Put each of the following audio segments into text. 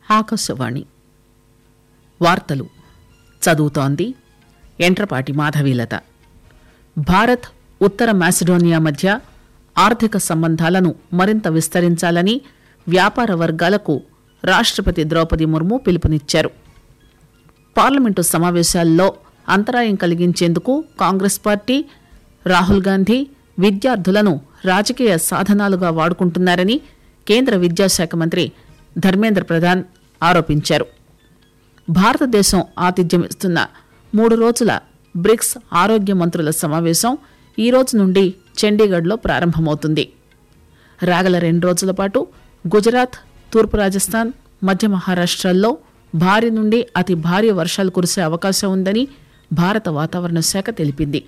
ఆకాశవాణి వార్తలు చదువుతోంది ఎంట్రపాటి మాధవీలత భారత్ ఉత్తర మాసిడోనియా మధ్య ఆర్థిక సంబంధాలను మరింత విస్తరించాలని వ్యాపార వర్గాలకు రాష్టపతి ద్రౌపది ముర్ము పిలుపునిచ్చారు పార్లమెంటు సమావేశాల్లో అంతరాయం కలిగించేందుకు కాంగ్రెస్ పార్టీ రాహుల్ గాంధీ విద్యార్థులను రాజకీయ సాధనాలుగా వాడుకుంటున్నారని కేంద్ర విద్యాశాఖ మంత్రి ధర్మేంద్ర ప్రధాన్ ఆరోపించారు భారతదేశం ఆతిథ్యమిస్తున్న మూడు రోజుల బ్రిక్స్ ఆరోగ్య మంత్రుల సమావేశం ఈ రోజు నుండి చండీగఢ్లో ప్రారంభమవుతుంది రాగల రెండు రోజుల పాటు గుజరాత్ తూర్పు రాజస్థాన్ మధ్య మహారాష్ట్రాల్లో భారీ నుండి అతి భారీ వర్షాలు కురిసే అవకాశం ఉందని భారత వాతావరణ శాఖ తెలిపింది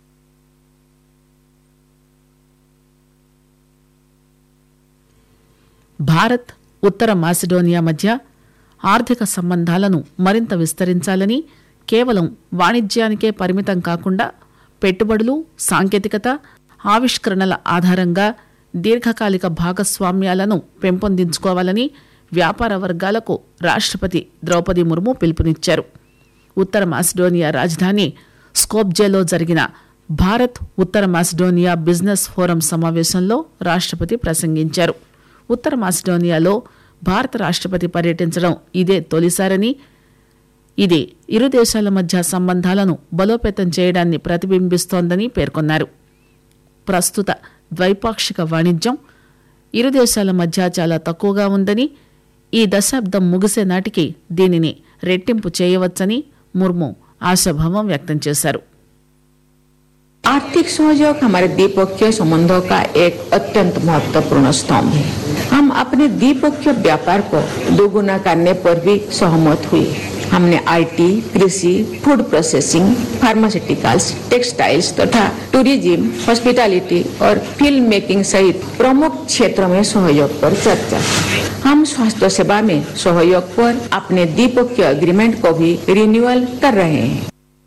భారత్ ఉత్తర మాసిడోనియా మధ్య ఆర్థిక సంబంధాలను మరింత విస్తరించాలని కేవలం వాణిజ్యానికే పరిమితం కాకుండా పెట్టుబడులు సాంకేతికత ఆవిష్కరణల ఆధారంగా దీర్ఘకాలిక భాగస్వామ్యాలను పెంపొందించుకోవాలని వ్యాపార వర్గాలకు రాష్టపతి ద్రౌపది ముర్ము పిలుపునిచ్చారు ఉత్తర మాసిడోనియా రాజధాని స్కోప్జేలో జరిగిన భారత్ ఉత్తర మాసిడోనియా బిజినెస్ ఫోరం సమావేశంలో రాష్టపతి ప్రసంగించారు ఉత్తర మాసిడోనియాలో భారత రాష్టపతి పర్యటించడం ఇదే తొలిసారని ఇది ఇరు దేశాల మధ్య సంబంధాలను బలోపేతం చేయడాన్ని ప్రతిబింబిస్తోందని పేర్కొన్నారు ప్రస్తుత ద్వైపాక్షిక వాణిజ్యం ఇరు దేశాల మధ్య చాలా తక్కువగా ఉందని ఈ దశాబ్దం ముగిసే నాటికి దీనిని రెట్టింపు చేయవచ్చని ముర్ము ఆశాభావం వ్యక్తం చేశారు आर्थिक सहयोग हमारे द्विपक्षीय संबंधों का एक अत्यंत महत्वपूर्ण स्तंभ है हम अपने द्विपक्षीय व्यापार को दोगुना करने पर भी सहमत हुए हमने आईटी, कृषि फूड प्रोसेसिंग फार्मास्यूटिकल्स टेक्सटाइल्स तथा टूरिज्म हॉस्पिटैलिटी और फिल्म मेकिंग सहित प्रमुख क्षेत्रों में सहयोग पर चर्चा की। हम स्वास्थ्य सेवा में सहयोग पर अपने द्विपक्षीय एग्रीमेंट को भी रिन्यूअल कर रहे हैं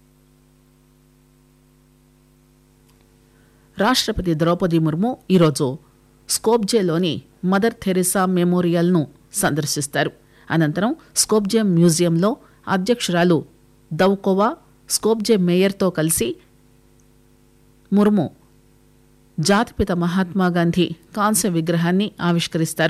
రాష్టపతి ద్రౌపది ముర్ము ఈరోజు స్కోప్జేలోని మదర్ థెరిసా మెమోరియల్ను సందర్శిస్తారు అనంతరం స్కోప్జే మ్యూజియంలో అధ్యక్షురాలు దౌకోవా స్కోప్జే మేయర్తో కలిసి ముర్ము జాతిపిత మహాత్మాగాంధీ కాంస్య విగ్రహాన్ని ఆవిష్కరిస్తారు